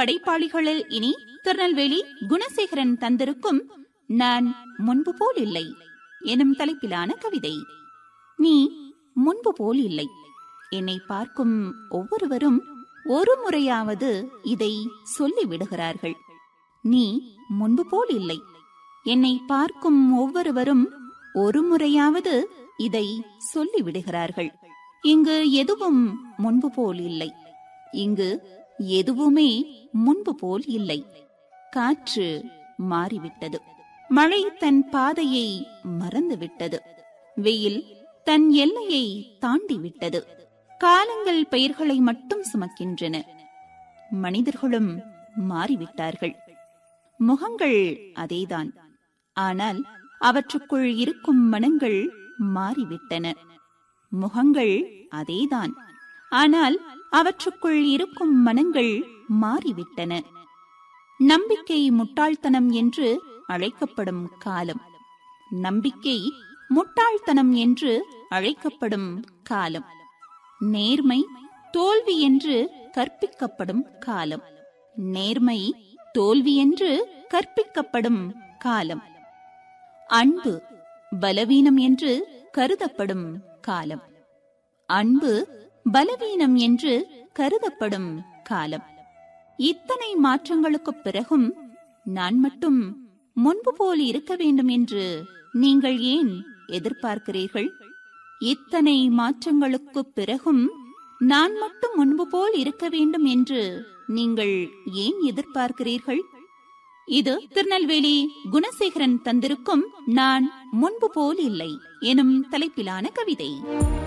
படைப்பாளிகளில் இனி திருநெல்வேலி குணசேகரன் தந்திருக்கும் நான் முன்பு போல் இல்லை எனும் தலைப்பிலான கவிதை நீ முன்பு போல் இல்லை என்னை பார்க்கும் ஒவ்வொருவரும் ஒரு முறையாவது இதை சொல்லி விடுகிறார்கள் நீ முன்பு போல் இல்லை என்னை பார்க்கும் ஒவ்வொருவரும் ஒரு முறையாவது இதை சொல்லி விடுகிறார்கள் இங்கு எதுவும் முன்பு போல் இல்லை இங்கு எதுவுமே முன்பு போல் இல்லை காற்று மாறிவிட்டது மழை தன் பாதையை மறந்துவிட்டது வெயில் தன் எல்லையை தாண்டி விட்டது காலங்கள் பெயர்களை மட்டும் சுமக்கின்றன மனிதர்களும் மாறிவிட்டார்கள் முகங்கள் அதேதான் ஆனால் அவற்றுக்குள் இருக்கும் மனங்கள் மாறிவிட்டன முகங்கள் அதேதான் ஆனால் அவற்றுக்குள் இருக்கும் மனங்கள் மாறிவிட்டன நம்பிக்கை முட்டாள்தனம் என்று அழைக்கப்படும் காலம் நம்பிக்கை முட்டாள்தனம் என்று அழைக்கப்படும் காலம் நேர்மை தோல்வி என்று கற்பிக்கப்படும் காலம் நேர்மை தோல்வி என்று கற்பிக்கப்படும் காலம் அன்பு பலவீனம் என்று கருதப்படும் காலம் அன்பு பலவீனம் என்று கருதப்படும் காலம் இத்தனை மாற்றங்களுக்குப் பிறகும் நான் மட்டும் முன்பு போல் இருக்க வேண்டும் என்று நீங்கள் ஏன் எதிர்பார்க்கிறீர்கள் இத்தனை மாற்றங்களுக்குப் பிறகும் நான் மட்டும் முன்பு போல் இருக்க வேண்டும் என்று நீங்கள் ஏன் எதிர்பார்க்கிறீர்கள் இது திருநெல்வேலி குணசேகரன் தந்திருக்கும் நான் முன்பு போல் இல்லை எனும் தலைப்பிலான கவிதை